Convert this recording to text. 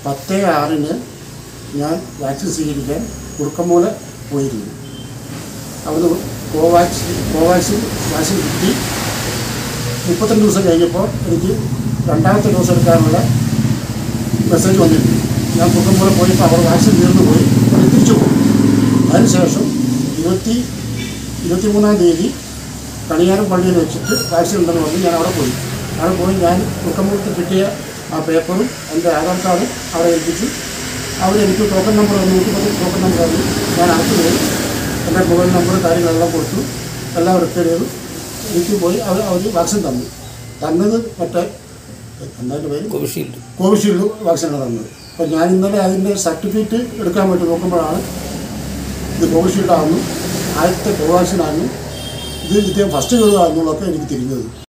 പത്ത് ആറിന് ഞാൻ വാക്സിൻ സ്വീകരിക്കാൻ കുറുക്കമ്മൂല പോയിരുന്നു അവിടുന്ന് കോവാക്സിൻ കോവാക്സിൻ വാക്സിൻ കിട്ടി മുപ്പത്തിരണ്ട് ദിവസം കഴിഞ്ഞപ്പോൾ എനിക്ക് രണ്ടാമത്തെ ഡോസ് എടുക്കാനുള്ള മെസ്സേജ് വന്നിരുന്നു ഞാൻ കുറുക്കമ്മൂല പോയപ്പോൾ അവർ വാക്സിൻ തീർന്നു പോയി അവർ തിരിച്ചു പോകും അതിനുശേഷം ഇരുപത്തി ഇരുപത്തിമൂന്നാം തീയതി കണിയാരം പള്ളിയിൽ വെച്ചിട്ട് വാക്സിൻ ഉണ്ടെന്ന് പറഞ്ഞ് ഞാൻ അവിടെ പോയി അവിടെ പോയി ഞാൻ കുറുക്കമ്പൂലത്ത് കിട്ടിയ ആ പേപ്പറും എൻ്റെ ആധാർ കാർഡും അവിടെ ഏൽപ്പിച്ചു അവരെനിക്ക് ടോക്കൺ നമ്പർ തന്നു നൂറ്റി ടോക്കൺ നമ്പർ തന്നു ഞാൻ അകത്ത് പോയി എൻ്റെ മൊബൈൽ നമ്പർ കാര്യങ്ങളെല്ലാം കൊടുത്തു എല്ലാം റെക്കോർഡ് ചെയ്തു എനിക്ക് പോയി അവർ അവർ വാക്സിൻ തന്നു തന്നത് മറ്റേ എന്തായാലും പേര് കോവിഷീൽഡ് കോവിഷീൽഡ് വാക്സിനാണ് തന്നത് അപ്പോൾ ഞാൻ ഇന്നലെ അതിൻ്റെ സർട്ടിഫിക്കറ്റ് എടുക്കാൻ വേണ്ടി നോക്കുമ്പോഴാണ് ഇത് കോവിഷീൽഡ് ആണെന്നും ആദ്യത്തെ കോവാക്സിൻ ആണെന്നും ഇത് ഇദ്ദേഹം ഫസ്റ്റ് ഡോസ് ആണെന്നുള്ളതൊക്കെ എനിക്ക് തിരിഞ്ഞത്